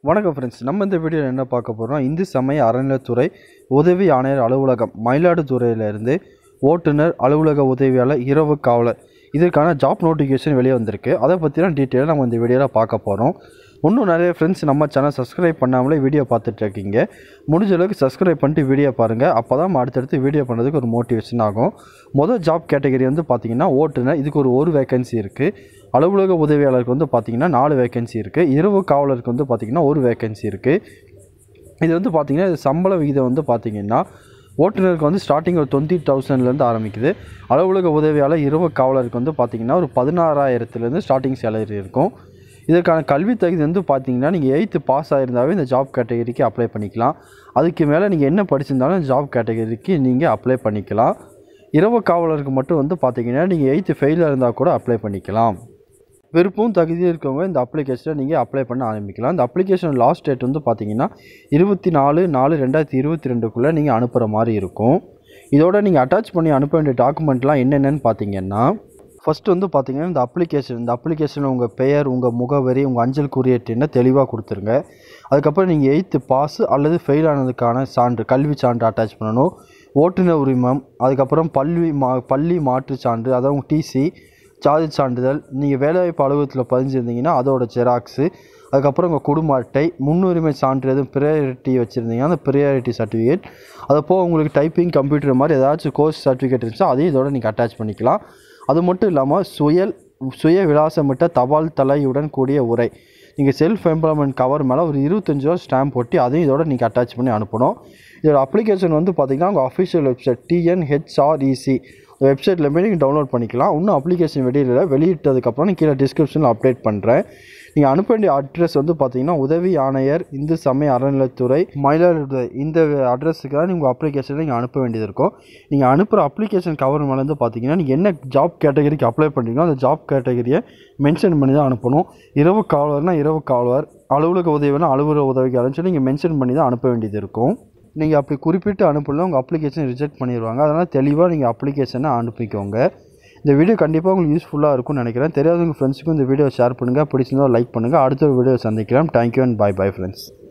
வணக்கம் ஃப்ரெண்ட்ஸ் நம்ம இந்த வீடியோவில் என்ன பார்க்க போகிறோம் இந்து சமய அறநிலைத்துறை உதவி ஆணையர் அலுவலகம் மயிலாடுதுறையிலிருந்து ஓட்டுநர் அலுவலக உதவியாளர் இரவு காவலர் இதற்கான ஜாப் நோட்டிஃபிகேஷன் வெளியே வந்திருக்கு அதை பற்றின டீட்டெயிலாக நம்ம இந்த வீடியோவில் பார்க்க போகிறோம் இன்னும் நிறைய ஃப்ரெண்ட்ஸ் நம்ம சேனல் சப்ஸ்கிரைப் பண்ணாமலே வீடியோ பார்த்துட்டு இருக்கீங்க முடிஞ்ச அளவுக்கு சப்ஸ்கிரைப் பண்ணிட்டு வீடியோ பாருங்கள் அப்போ தான் நம்ம அடுத்தடுத்து வீடியோ பண்ணுறதுக்கு ஒரு மோட்டிவேஷன் ஆகும் மொதல் ஜாப் கேட்டகரி வந்து பார்த்திங்கன்னா ஓட்டுநர் இதுக்கு ஒரு ஒரு வேகன்சி இருக்குது அலுவலக உதவியாளருக்கு வந்து பார்த்திங்கன்னா நாலு வேகன்சி இருக்குது இரவு காவலருக்கு வந்து பார்த்திங்கன்னா ஒரு வேகன்சி இருக்குது இது வந்து பார்த்திங்கன்னா இது சம்பள விகிதம் வந்து பார்த்திங்கன்னா ஓட்டுநருக்கு வந்து ஸ்டார்டிங் ஒரு டுவெண்ட்டி தௌசண்ட்லேருந்து ஆரம்பிக்குது அலுவலக உதவியாளர் இரவு காவலருக்கு வந்து பார்த்திங்கன்னா ஒரு பதினாறாயிரத்துலேருந்து ஸ்டார்டிங் சேலரி இருக்கும் இதற்கான கல்வி தகுதி வந்து பார்த்தீங்கன்னா நீங்கள் எயித்து பாஸ் ஆகிருந்தாவே இந்த ஜாப் கேட்டகரிக்கு அப்ளை பண்ணிக்கலாம் அதுக்கு மேலே நீங்கள் என்ன படிச்சிருந்தாலும் ஜாப் கேட்டகரிக்கு நீங்கள் அப்ளை பண்ணிக்கலாம் இரவு காவலருக்கு மட்டும் வந்து பார்த்தீங்கன்னா நீங்கள் எயித்து ஃபெயிலாக இருந்தால் கூட அப்ளை பண்ணிக்கலாம் விருப்பம் தகுதியும் இருக்கவங்க இந்த அப்ளிகேஷனை நீங்கள் அப்ளை பண்ண ஆரம்பிக்கலாம் இந்த அப்ளிகேஷன் லாஸ்ட் டேட் வந்து பார்த்தீங்கன்னா இருபத்தி நாலு நாலு ரெண்டாயிரத்தி இருபத்தி ரெண்டுக்குள்ளே நீங்கள் அனுப்புகிற மாதிரி இருக்கும் இதோட நீங்கள் அட்டாச் பண்ணி அனுப்ப வேண்டிய டாக்குமெண்ட்லாம் என்னென்னு பார்த்தீங்கன்னா ஃபஸ்ட்டு வந்து பார்த்தீங்கன்னா இந்த அப்ளிகேஷன் இந்த அப்ளிகேஷனில் உங்கள் பெயர் உங்கள் முகவரி உங்கள் அஞ்சல் குறியீட்டு என்ன தெளிவாக கொடுத்துருங்க அதுக்கப்புறம் நீங்கள் எயித்து பாஸ் அல்லது ஃபெயில் ஆனதுக்கான சான்று கல்வி சான்று அட்டாச் பண்ணணும் ஓட்டுநர் உரிமம் அதுக்கப்புறம் பல்வி மா பள்ளி மாற்றுச் சான்று அதாவது உங்கள் டிசி சாதி சான்றிதழ் நீங்கள் வேலைவாய்ப்பு அலுவலகத்தில் பதிஞ்சிருந்தீங்கன்னா அதோட ஜெராக்ஸு அதுக்கப்புறம் உங்கள் குடும்ப அட்டை முன்னுரிமை சான்று எதுவும் ப்ரியாரிட்டி வச்சுருந்தீங்கன்னா அந்த ப்ரியாரிட்டி சர்டிஃபிகேட் அது போக உங்களுக்கு டைப்பிங் கம்ப்யூட்டர் மாதிரி ஏதாச்சும் கோர்ஸ் சர்டிஃபிகேட் இருந்துச்சா அதையும் இதோட நீங்கள் அட்டாச் பண்ணிக்கலாம் அது மட்டும் இல்லாமல் சுயல் சுய விலாசமிட்ட தபால் தலையுடன் கூடிய உரை நீங்கள் செல்ஃப் எம்ப்ளாய்மெண்ட் கவர் மேலே ஒரு இருபத்தஞ்சு ரூபா ஸ்டாம்ப் போட்டு அதையும் இதோட நீங்கள் அட்டாச் பண்ணி அனுப்பணும் இதோட அப்ளிகேஷன் வந்து பார்த்திங்கன்னா உங்கள் அஃபிஷியல் வெப்சைட் டிஎன்ஹெச்ஆர்இசி வெப்சைட்டில் போய் நீங்கள் டவுன்லோட் பண்ணிக்கலாம் இன்னும் அப்ளிகேஷன் வெளியில வெளியிட்டதுக்கப்புறம் நான் கீழே டிஸ்கிரிப்ஷனில் அப்டேட் பண்ணுறேன் நீங்கள் அனுப்ப வேண்டிய அட்ரஸ் வந்து பார்த்தீங்கன்னா உதவி ஆணையர் இந்து சமய அறநிலைத்துறை மயிலாடுதுறை இந்த அட்ரஸுக்கு தான் நீங்கள் அப்ளிகேஷனை நீங்கள் அனுப்ப வேண்டியது இருக்கும் நீங்கள் அனுப்புகிற அப்ளிகேஷன் கவர் மேலே வந்து பார்த்தீங்கன்னா நீங்கள் என்ன ஜாப் கேட்டகரிக்கு அப்ளை பண்ணுறீங்களோ அந்த ஜாப் கேட்டகரியை மென்ஷன் பண்ணி தான் அனுப்பணும் இரவு காவலர்னால் இரவு காவலர் அலுவலக உதவினா அலுவலக உதவிக்காரன்னு சொல்லி நீங்கள் மென்ஷன் பண்ணி தான் அனுப்ப வேண்டியது இருக்கும் நீங்கள் அப்படி குறிப்பிட்டு அனுப்பலாம் உங்கள் அப்ளிகேஷன் ரிஜெக்ட் பண்ணிடுவாங்க அதனால் தெளிவாக நீங்கள் அப்ளிகேஷனை அனுப்பிக்கோங்க இந்த வீடியோ கண்டிப்பாக உங்களுக்கு யூஸ்ஃபுல்லாக இருக்கும்னு நினைக்கிறேன் தெரியாதவங்க ஃப்ரெண்ட்ஸுக்கும் இந்த வீடியோ ஷேர் பண்ணுங்கள் பிடிச்சிருந்தா லைக் பண்ணுங்கள் அடுத்த ஒரு வீடியோ சந்திக்கலாம் thank you and bye bye friends